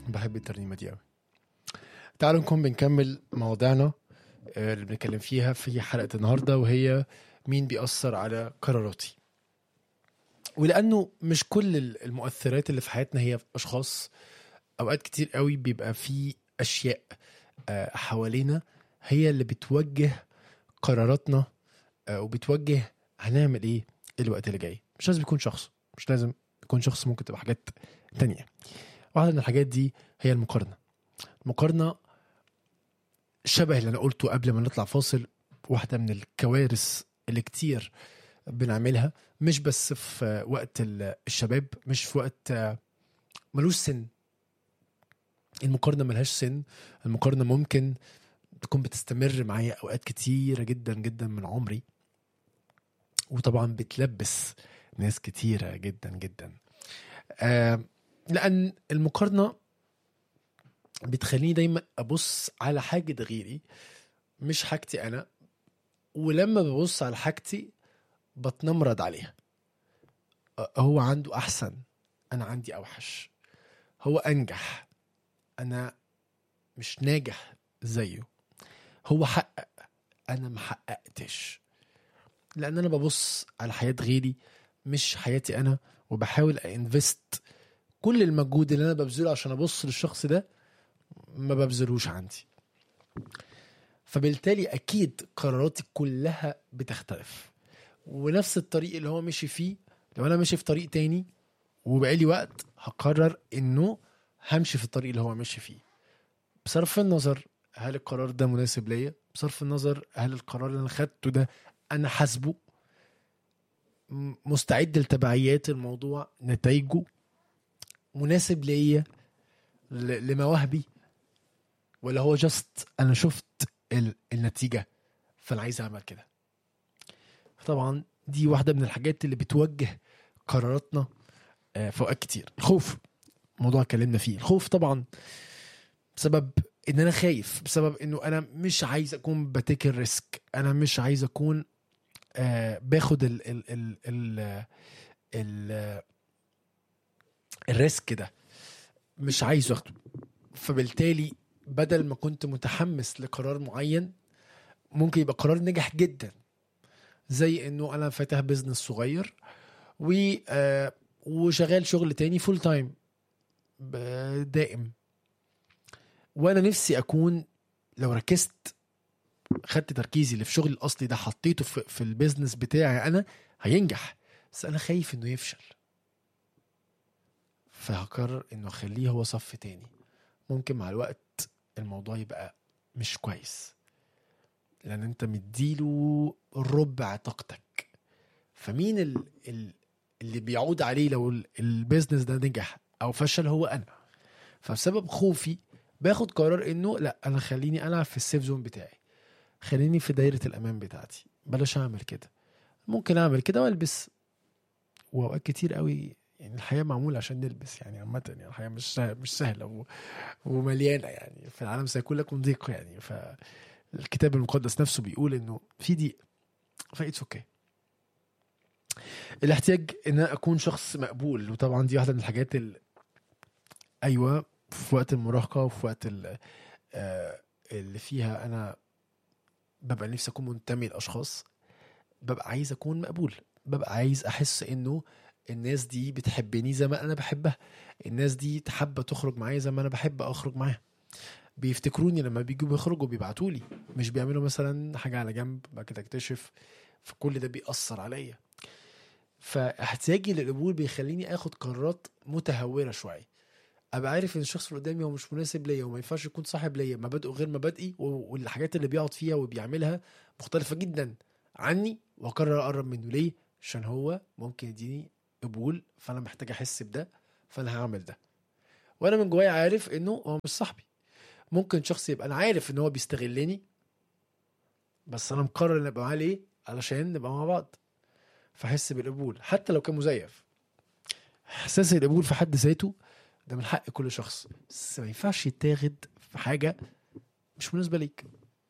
بحب الترنيمة دي أوي تعالوا نكون بنكمل مواضيعنا آه، اللي بنتكلم فيها في حلقة النهاردة وهي مين بيأثر على قراراتي ولأنه مش كل المؤثرات اللي في حياتنا هي أشخاص أوقات كتير قوي بيبقى في أشياء آه، حوالينا هي اللي بتوجه قراراتنا آه، وبتوجه هنعمل ايه الوقت اللي جاي مش لازم يكون شخص مش لازم يكون شخص ممكن تبقى حاجات تانية واحدة من الحاجات دي هي المقارنة المقارنة شبه اللي أنا قلته قبل ما نطلع فاصل واحدة من الكوارث اللي كتير بنعملها مش بس في وقت ال- الشباب مش في وقت آه، ملوش سن المقارنة ملهاش سن المقارنة ممكن تكون بتستمر معايا أوقات كتيرة جدا جدا من عمري وطبعا بتلبس ناس كتيرة جدا جدا آه لأن المقارنة بتخليني دايما أبص على حاجة غيري مش حاجتي أنا ولما ببص على حاجتي بتنمرض عليها آه، هو عنده أحسن أنا عندي أوحش هو أنجح أنا مش ناجح زيه هو حقق أنا محققتش لأن أنا ببص على حياة غيري مش حياتي أنا وبحاول انفست كل المجهود اللي أنا ببذله عشان أبص للشخص ده ما ببذلوش عندي فبالتالي أكيد قراراتي كلها بتختلف ونفس الطريق اللي هو مشي فيه لو أنا ماشي في طريق تاني وبقالي وقت هقرر إنه همشي في الطريق اللي هو ماشي فيه بصرف النظر هل القرار ده مناسب ليا بصرف النظر هل القرار اللي انا خدته ده انا حاسبه م- مستعد لتبعيات الموضوع نتائجه مناسب ليا ل- لمواهبي ولا هو جاست انا شفت ال- النتيجه فانا عايز اعمل كده طبعا دي واحده من الحاجات اللي بتوجه قراراتنا آه، في اوقات كتير الخوف موضوع اتكلمنا فيه الخوف طبعا بسبب ان انا خايف بسبب انه انا مش عايز اكون بتكر ريسك انا مش عايز اكون آه باخد ال ال ال ال ال الريسك ده مش عايز اخده فبالتالي بدل ما كنت متحمس لقرار معين ممكن يبقى قرار نجح جدا زي انه انا فاتح بزنس صغير و آه وشغال شغل تاني فول تايم دائم وانا نفسي اكون لو ركزت خدت تركيزي اللي في شغلي الاصلي ده حطيته في, في البيزنس بتاعي انا هينجح بس انا خايف انه يفشل فهقرر انه اخليه هو صف تاني ممكن مع الوقت الموضوع يبقى مش كويس لان انت مديله ربع طاقتك فمين ال ال اللي بيعود عليه لو ال- البيزنس ده نجح او فشل هو انا فبسبب خوفي باخد قرار انه لا انا خليني العب في السيف زون بتاعي خليني في دايره الامان بتاعتي بلاش اعمل كده ممكن اعمل كده والبس واوقات كتير قوي يعني الحياه معموله عشان نلبس يعني عامه يعني الحياه مش سهل مش سهله و... ومليانه يعني في العالم سيكون لكم ضيق يعني فالكتاب المقدس نفسه بيقول انه في ضيق فايتس اوكي الاحتياج ان انا اكون شخص مقبول وطبعا دي واحده من الحاجات اللي ايوه في وقت المراهقه وفي وقت ال- آه، اللي فيها انا ببقى نفسي اكون منتمي لاشخاص ببقى عايز اكون مقبول ببقى عايز احس انه الناس دي بتحبني زي ما انا بحبها الناس دي تحب تخرج معايا زي ما انا بحب اخرج معاها بيفتكروني لما بيجوا بيخرجوا بيبعتوا لي مش بيعملوا مثلا حاجه على جنب بعد كده اكتشف فكل ده بيأثر عليا فاحتياجي للقبول بيخليني اخد قرارات متهوره شويه ابقى عارف ان الشخص اللي قدامي هو مش مناسب ليا وما ينفعش يكون صاحب ليا مبادئه غير مبادئي و- والحاجات اللي بيقعد فيها وبيعملها مختلفه جدا عني واقرر اقرب منه ليه عشان هو ممكن يديني قبول فانا محتاج احس بده فانا هعمل ده وانا من جوايا عارف انه هو مش صاحبي ممكن شخص يبقى انا عارف ان هو بيستغلني بس انا مقرر ان ابقى معاه ليه علشان نبقى مع بعض فاحس بالقبول حتى لو كان مزيف احساس القبول في حد ذاته ده من حق كل شخص بس ما ينفعش يتاخد في حاجه مش مناسبه ليك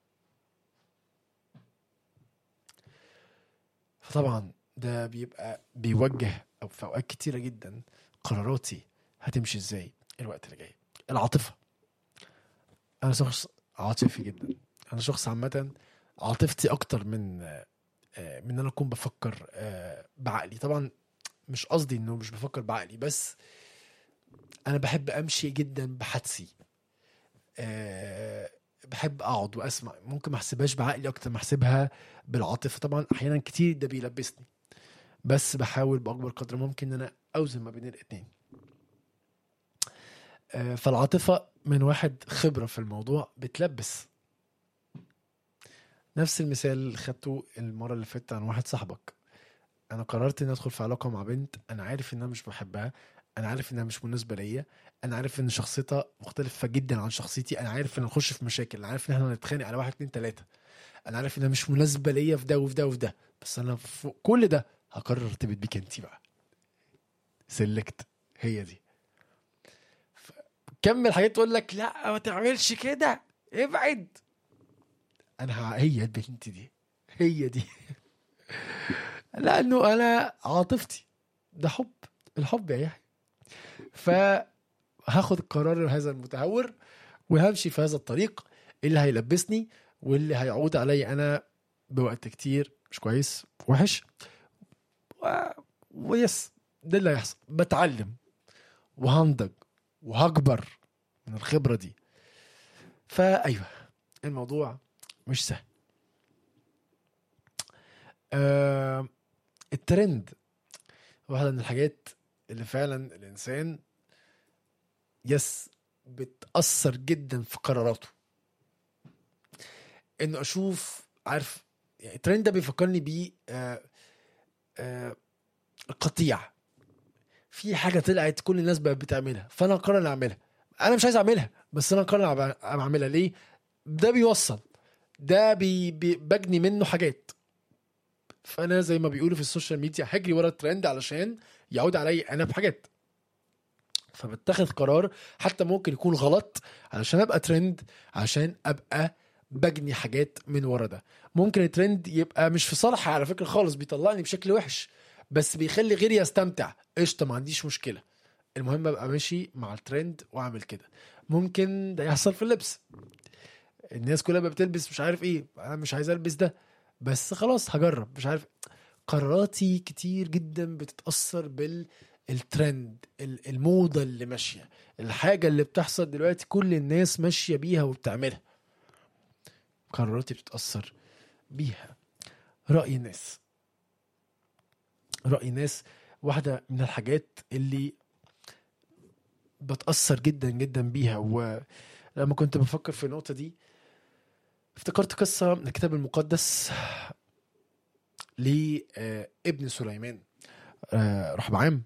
فطبعا ده بيبقى بيوجه او في اوقات كتيره جدا قراراتي هتمشي ازاي الوقت اللي جاي العاطفه انا شخص عاطفي جدا انا شخص عامه عاطفتي اكتر من آه، من ان انا اكون بفكر آه، بعقلي طبعا مش قصدي انه مش بفكر بعقلي بس انا بحب امشي جدا بحدسي أه بحب اقعد واسمع ممكن ما احسبهاش بعقلي اكتر ما احسبها بالعاطفه طبعا احيانا كتير ده بيلبسني بس بحاول باكبر قدر ممكن ان انا اوزن ما بين الاثنين أه فالعاطفه من واحد خبره في الموضوع بتلبس نفس المثال اللي خدته المره اللي فاتت عن واحد صاحبك انا قررت اني ادخل في علاقه مع بنت انا عارف انها مش بحبها انا عارف انها مش مناسبه ليا انا عارف ان شخصيتها مختلفه جدا عن شخصيتي انا عارف ان نخش في مشاكل انا عارف ان احنا هنتخانق على واحد اتنين تلاته انا عارف انها مش مناسبه ليا في ده وفي ده وفي ده بس انا فوق كل ده هقرر ارتبط بيك انت بقى سلكت هي دي ف- كمل حاجات تقول لك لا ما تعملش كده ابعد انا ه- هي البنت دي هي دي لانه انا عاطفتي ده حب الحب يا يحيى فهاخد القرار هذا المتهور وهمشي في هذا الطريق اللي هيلبسني واللي هيعود علي انا بوقت كتير مش كويس وحش و... ويس ده اللي هيحصل بتعلم وهنضج وهكبر من الخبرة دي فأيوه الموضوع مش سهل آه الترند واحدة من الحاجات اللي فعلا الإنسان يس بتأثر جدا في قراراته إنه أشوف عارف يعني الترند ده بيفكرني بيه آه آه القطيع في حاجة طلعت كل الناس بقت بتعملها فأنا أقرر إني أعملها أنا مش عايز أعملها بس أنا أقرر إني أعملها ليه؟ ده بيوصل ده بي بي بجني منه حاجات فانا زي ما بيقولوا في السوشيال ميديا هجري ورا الترند علشان يعود علي انا بحاجات فبتخذ قرار حتى ممكن يكون غلط علشان ابقى ترند عشان ابقى بجني حاجات من ورا ده ممكن الترند يبقى مش في صالحي على فكره خالص بيطلعني بشكل وحش بس بيخلي غيري يستمتع قشطه ما عنديش مشكله المهم ابقى ماشي مع الترند واعمل كده ممكن ده يحصل في اللبس الناس كلها بقى بتلبس مش عارف ايه انا مش عايز البس ده بس خلاص هجرب مش عارف قراراتي كتير جدا بتتاثر بالترند الموضه اللي ماشيه الحاجه اللي بتحصل دلوقتي كل الناس ماشيه بيها وبتعملها قراراتي بتتاثر بيها راي الناس راي الناس واحده من الحاجات اللي بتاثر جدا جدا بيها ولما كنت بفكر في النقطه دي افتكرت قصة من الكتاب المقدس لابن سليمان آه، رحبعام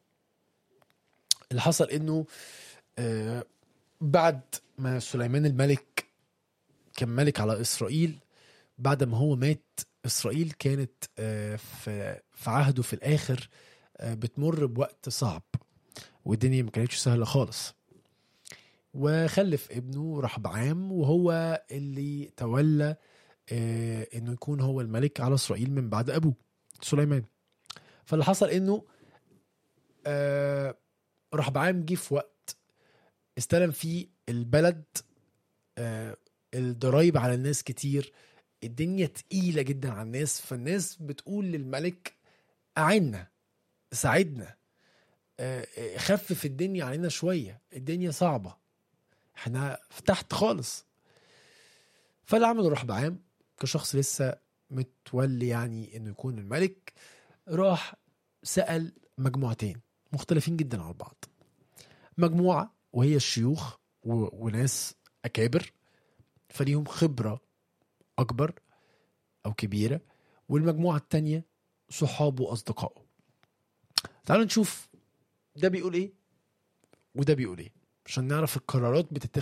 اللي حصل انه آه، بعد ما سليمان الملك كان ملك على اسرائيل بعد ما هو مات اسرائيل كانت آه، في في عهده في الاخر آه، بتمر بوقت صعب والدنيا ما كانتش سهله خالص وخلف ابنه رحبعام وهو اللي تولى آه، انه يكون هو الملك على اسرائيل من بعد ابوه سليمان فاللي حصل انه آه، رحبعام جه في وقت استلم فيه البلد آه، الضرايب على الناس كتير الدنيا تقيلة جدا على الناس فالناس بتقول للملك أعنا ساعدنا آه، آه، خفف الدنيا علينا شوية الدنيا صعبة احنا في تحت خالص فاللي عمله رحبعام كشخص لسه متولي يعني انه يكون الملك راح سأل مجموعتين مختلفين جدا عن بعض مجموعة وهي الشيوخ و... وناس أكابر فليهم خبرة أكبر أو كبيرة والمجموعة التانية صحابه وأصدقائه تعالوا نشوف ده بيقول إيه وده بيقول إيه عشان نعرف القرارات بتتخذ